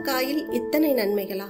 coil இத்தனை நன்மைகளா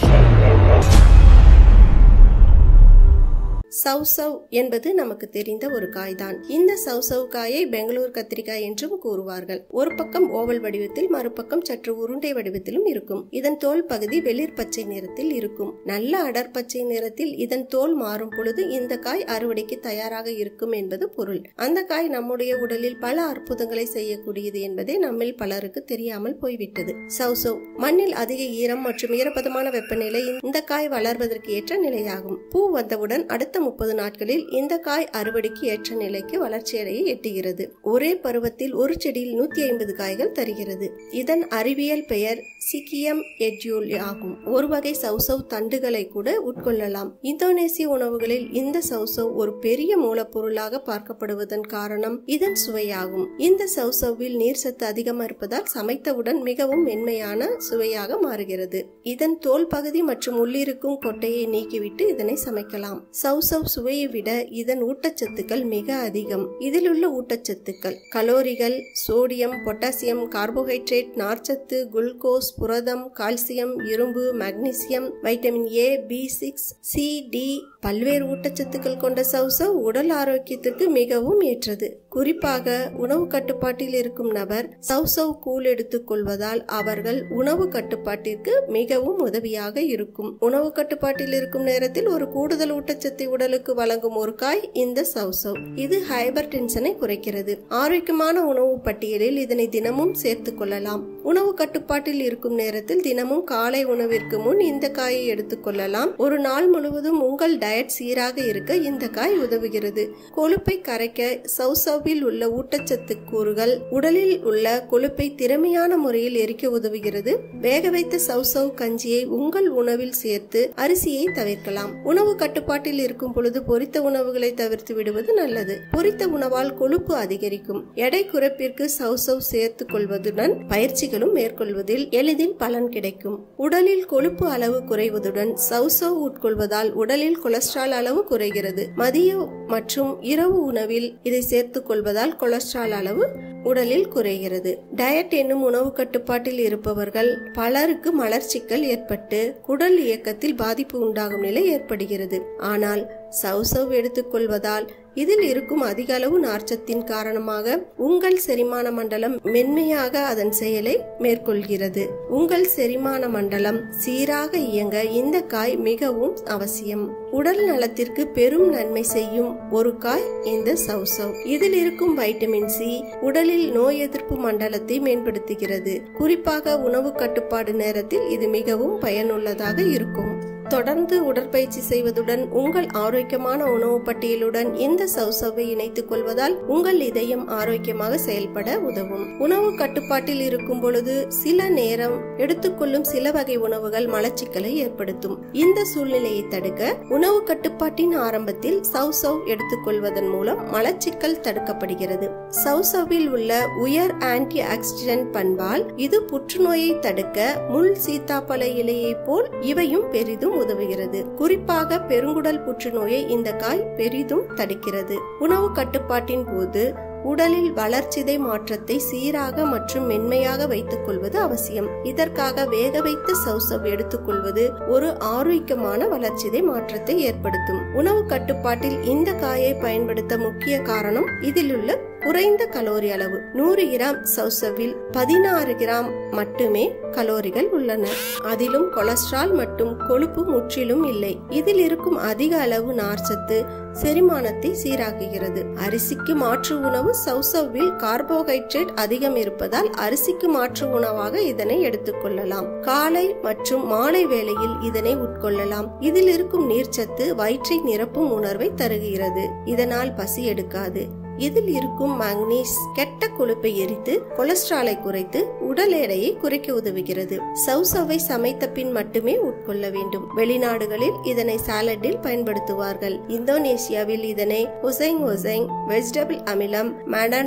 சவ்சவ் என்பது நமக்கு தெரிந்த ஒரு காய்தான் இந்த சவ்சவ் காயை பெங்களூர் கத்திரிக்காய் என்றும் கூறுவார்கள் ஒரு பக்கம் ஓவல் வடிவத்தில் மறுபக்கம் சற்று உருண்டை வடிவத்திலும் இருக்கும் இதன் தோல் பகுதி வெளிர் பச்சை நிறத்தில் இருக்கும் நல்ல அடர்பச்சை நிறத்தில் இதன் தோல் மாறும் பொழுது இந்த காய் அறுவடைக்கு தயாராக இருக்கும் என்பது பொருள் அந்த காய் நம்முடைய உடலில் பல அற்புதங்களை செய்யக்கூடியது என்பதே நம்மில் பலருக்கு தெரியாமல் போய்விட்டது சவ்சவ் மண்ணில் அதிக ஈரம் மற்றும் ஈரப்பதமான வெப்பநிலை இந்த காய் வளர்வதற்கு ஏற்ற நிலையாகும் பூ வந்தவுடன் அடுத்த முப்பது நாட்களில் இந்த காய் அறுவடைக்கு ஏற்ற நிலைக்கு வளர்ச்சியடைய எட்டுகிறது ஒரே பருவத்தில் ஒரு செடியில் நூத்தி ஐம்பது காய்கள் தருகிறது இதன் அறிவியல் பெயர் சிக்கியம் எட்யூல் ஆகும் ஒரு வகை சவ்சவ் தண்டுகளை கூட உட்கொள்ளலாம் இந்தோனேசிய உணவுகளில் இந்த சவ்சவ் ஒரு பெரிய மூலப்பொருளாக பார்க்கப்படுவதன் காரணம் இதன் சுவையாகும் இந்த சவ்சவ்வில் நீர் சத்து அதிகம் இருப்பதால் சமைத்தவுடன் மிகவும் மென்மையான சுவையாக மாறுகிறது இதன் தோல் பகுதி மற்றும் உள்ளிருக்கும் கொட்டையை நீக்கிவிட்டு இதனை சமைக்கலாம் சவ்சவ் சுவையை விட இதன் ஊட்டச்சத்துக்கள் மிக அதிகம் இதில் உள்ள ஊட்டச்சத்துக்கள் கலோரிகள் சோடியம் பொட்டாசியம் கார்போஹைட்ரேட் நார்ச்சத்து குளுக்கோஸ் புரதம் கால்சியம் இரும்பு magnesium vitamin A B six C D பல்வேறு ஊட்டச்சத்துக்கள் கொண்ட சவ்சவ் உடல் ஆரோக்கியத்திற்கு மிகவும் ஏற்றது குறிப்பாக உணவு கட்டுப்பாட்டில் இருக்கும் நபர் சவ்சவ் கூழ் எடுத்துக் கொள்வதால் அவர்கள் உணவு கட்டுப்பாட்டிற்கு மிகவும் உதவியாக இருக்கும் உணவு கட்டுப்பாட்டில் இருக்கும் நேரத்தில் ஒரு கூடுதல் ஊட்டச்சத்தை உடலுக்கு வழங்கும் ஒரு காய் இந்த சவ்சவ் இது ஹைபர் டென்ஷனை குறைக்கிறது ஆரோக்கியமான உணவு பட்டியலில் இதனை தினமும் சேர்த்துக் கொள்ளலாம் உணவு கட்டுப்பாட்டில் இருக்கும் நேரத்தில் தினமும் காலை உணவிற்கு முன் இந்த காயை எடுத்துக் கொள்ளலாம் ஒரு நாள் முழுவதும் உங்கள் டயட் சீராக இருக்க இந்த காய் உதவுகிறது கொழுப்பை கரைக்க சவ்சவ்வில் உள்ள ஊட்டச்சத்து கூறுகள் உடலில் உள்ள கொழுப்பை திறமையான முறையில் எரிக்க உதவுகிறது வேக வைத்த சவ்சவ் கஞ்சியை உங்கள் உணவில் சேர்த்து அரிசியை தவிர்க்கலாம் உணவு கட்டுப்பாட்டில் இருக்கும் பொழுது பொரித்த உணவுகளை தவிர்த்து விடுவது நல்லது பொரித்த உணவால் கொழுப்பு அதிகரிக்கும் எடை குறைப்பிற்கு சவ்சவ் சேர்த்துக் கொள்வதுடன் பயிற்சிகளும் மேற்கொள்வதில் எளிதில் பலன் கிடைக்கும் உடலில் கொழுப்பு அளவு குறைவதுடன் சவ்சவ் உட்கொள்வதால் உடலில் கொலஸ்ட்ரால் அளவு குறைகிறது மதிய மற்றும் இரவு உணவில் இதை சேர்த்துக் கொள்வதால் கொலஸ்ட்ரால் அளவு உடலில் குறைகிறது டயட் என்னும் உணவு கட்டுப்பாட்டில் இருப்பவர்கள் பலருக்கு மலர்ச்சிக்கல் ஏற்பட்டு குடல் இயக்கத்தில் பாதிப்பு உண்டாகும் நிலை ஏற்படுகிறது ஆனால் சவ்சவ் எடுத்துக்கொள்வதால் இதில் இருக்கும் அதிக அளவு நார்ச்சத்தின் காரணமாக உங்கள் செரிமான மண்டலம் மென்மையாக அதன் செயலை மேற்கொள்கிறது உங்கள் செரிமான மண்டலம் சீராக இயங்க இந்த காய் மிகவும் அவசியம் உடல் நலத்திற்கு பெரும் நன்மை செய்யும் ஒரு காய் இந்த சவ்சவ் இதில் இருக்கும் வைட்டமின் சி உடலில் நோய் எதிர்ப்பு மண்டலத்தை மேம்படுத்துகிறது குறிப்பாக உணவு கட்டுப்பாடு நேரத்தில் இது மிகவும் பயனுள்ளதாக இருக்கும் தொடர்ந்து உடற்பயிற்சி செய்வதுடன் உங்கள் ஆரோக்கியமான உணவு பட்டியலுடன் இந்த சவ்சவ்வை இணைத்துக் கொள்வதால் உங்கள் இதயம் ஆரோக்கியமாக செயல்பட உதவும் உணவு கட்டுப்பாட்டில் இருக்கும் பொழுது சில நேரம் எடுத்துக்கொள்ளும் சில வகை உணவுகள் மலச்சிக்கலை ஏற்படுத்தும் இந்த சூழ்நிலையை தடுக்க உணவு கட்டுப்பாட்டின் ஆரம்பத்தில் சவ்சவ் எடுத்துக்கொள்வதன் மூலம் மலச்சிக்கல் தடுக்கப்படுகிறது சவ்சவ்வில் உள்ள உயர் ஆன்டி ஆக்சிடென்ட் பண்பால் இது புற்றுநோயை தடுக்க முள் சீத்தாப்பழ இலையை போல் இவையும் பெரிதும் உதவுகிறது குறிப்பாக பெருங்குடல் புற்றுநோயை இந்த காய் பெரிதும் தடுக்கிறது உணவு கட்டுப்பாட்டின் போது உடலில் வளர்ச்சிதை மாற்றத்தை சீராக மற்றும் மென்மையாக வைத்துக் கொள்வது அவசியம் இதற்காக வேக வைத்த சவ்சவ் எடுத்துக்கொள்வது ஒரு ஆரோக்கியமான வளர்ச்சிதை மாற்றத்தை ஏற்படுத்தும் உணவு கட்டுப்பாட்டில் இந்த காயை பயன்படுத்த முக்கிய காரணம் இதில் உள்ள குறைந்த கலோரி அளவு நூறு கிராம் சவ்சவில் பதினாறு கிராம் மட்டுமே கலோரிகள் உள்ளன அதிலும் கொலஸ்ட்ரால் மற்றும் கொழுப்பு முற்றிலும் இல்லை இதில் இருக்கும் அதிக அளவு நார்ச்சத்து செரிமானத்தை சீராக்குகிறது அரிசிக்கு மாற்று உணவு சவ்சவ்வில் கார்போஹைட்ரேட் அதிகம் இருப்பதால் அரிசிக்கு மாற்று உணவாக இதனை எடுத்துக்கொள்ளலாம் காலை மற்றும் மாலை வேளையில் இதனை உட்கொள்ளலாம் இதில் இருக்கும் நீர்ச்சத்து வயிற்றை நிரப்பும் உணர்வை தருகிறது இதனால் பசி எடுக்காது இதில் இருக்கும் மாங்கனீஸ் கெட்ட கொழுப்பை எரித்து கொலஸ்ட்ராலை குறைத்து உடல் எடையை குறைக்க உதவுகிறது சவ்சவ்வை சமைத்த பின் மட்டுமே உட்கொள்ள வேண்டும் வெளிநாடுகளில் இதனை சாலட்டில் பயன்படுத்துவார்கள் இந்தோனேசியாவில் இதனை ஒசைங் ஒசைங் வெஜிடபிள் அமிலம் மடனோ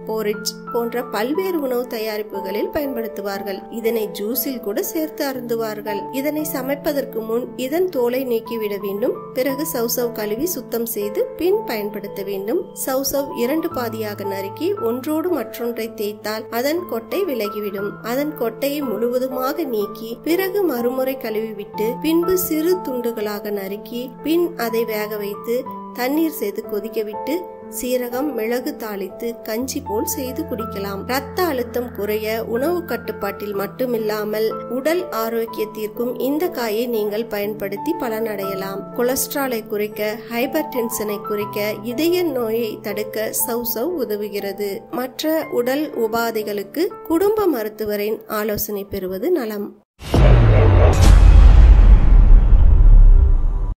போரிட்ஜ் போன்ற பல்வேறு உணவு தயாரிப்புகளில் பயன்படுத்துவார்கள் இதனை ஜூஸில் கூட சேர்த்து அருந்துவார்கள் இதனை சமைப்பதற்கு முன் இதன் தோலை நீக்கிவிட வேண்டும் பிறகு சௌசவ் கழுவி சுத்தம் செய்து பின் பயன்படுத்த வேண்டும் சௌசவ் இரண்டு பாதியாக நறுக்கி ஒன்றோடு மற்றொன்றை தேய்த்தால் அதன் கொட்டை விலகிவிடும் அதன் கொட்டையை முழுவதுமாக நீக்கி பிறகு மறுமுறை கழுவிவிட்டு பின்பு சிறு துண்டுகளாக நறுக்கி பின் அதை வேக வைத்து தண்ணீர் சேர்த்து கொதிக்க விட்டு சீரகம் மிளகு தாளித்து கஞ்சி போல் செய்து குடிக்கலாம் ரத்த அழுத்தம் குறைய உணவு கட்டுப்பாட்டில் மட்டுமில்லாமல் உடல் ஆரோக்கியத்திற்கும் இந்த காயை நீங்கள் பயன்படுத்தி பலனடையலாம் கொலஸ்ட்ராலை குறைக்க ஹைபர் டென்ஷனை குறைக்க இதய நோயை தடுக்க சௌசவ் உதவுகிறது மற்ற உடல் உபாதைகளுக்கு குடும்ப மருத்துவரின் ஆலோசனை பெறுவது நலம்